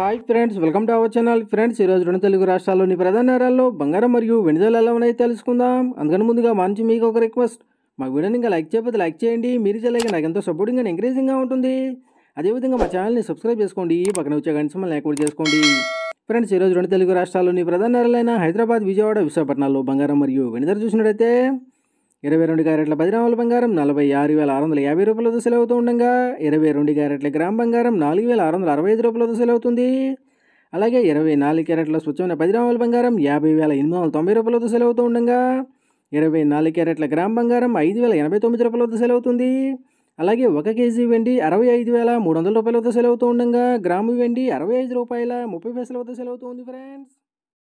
hi friends welcome to our channel friends ఈరోజు రెండు తెలుగు రాష్ట్రాల్లోని ప్రధాన నగరాల్లో బంగారం మరియు వెనుదల ఎలా ఉన్నాయో తెలుసుకుందాం అందుకని ముందుగా మా నుంచి మీకు ఒక రిక్వెస్ట్ మా వీడియోని ఇంకా లైక్ చేయకపోతే లైక్ చేయండి మీరు చేయలేక నాకు ఎంతో సపోర్టింగ్ అండ్ ఎంకరేజింగ్గా ఉంటుంది అదేవిధంగా మా ఛానల్ని సబ్స్క్రైబ్ చేసుకోండి పక్కన వచ్చే గంట సమయం యాక్టివేట్ చేసుకోండి ఫ్రెండ్స్ ఈరోజు రెండు తెలుగు రాష్ట్రాల్లోని ప్రధాన నగరాలైన హైదరాబాద్ విజయవాడ విశాఖపట్నాల్లో బంగారం మరియు వెనుదల చూసినట్టయితే ఇరవై రెండు క్యారెట్ల పది గ్రాముల బంగారం నలభై ఆరు వేల ఆరు వందల యాభై రూపాయలతో సెలవుతూ ఉండగా ఇరవై రెండు క్యారెట్ల గ్రామ్ బంగారం నాలుగు వేల ఆరు వందల అరవై ఐదు రూపాయలతో సెలవుతుంది అలాగే ఇరవై నాలుగు క్యారెట్ల స్వచ్ఛమైన పది గ్రాముల బంగారం యాభై వేల ఎనిమిది వందల తొంభై రూపాయలతో సెలవుతూ ఉండగా ఇరవై నాలుగు క్యారెట్ల గ్రామ్ బంగారం ఐదు వేల ఎనభై తొమ్మిది రూపాయలతో సెలవుతుంది అలాగే ఒక కేజీ వెండి అరవై ఐదు వేల మూడు వందల రూపాయలతో సెలవుతూ ఉండగా గ్రాము వెండి అరవై ఐదు రూపాయల ముప్పై పైసలతో సెలవుతుంది ఫ్రెండ్స్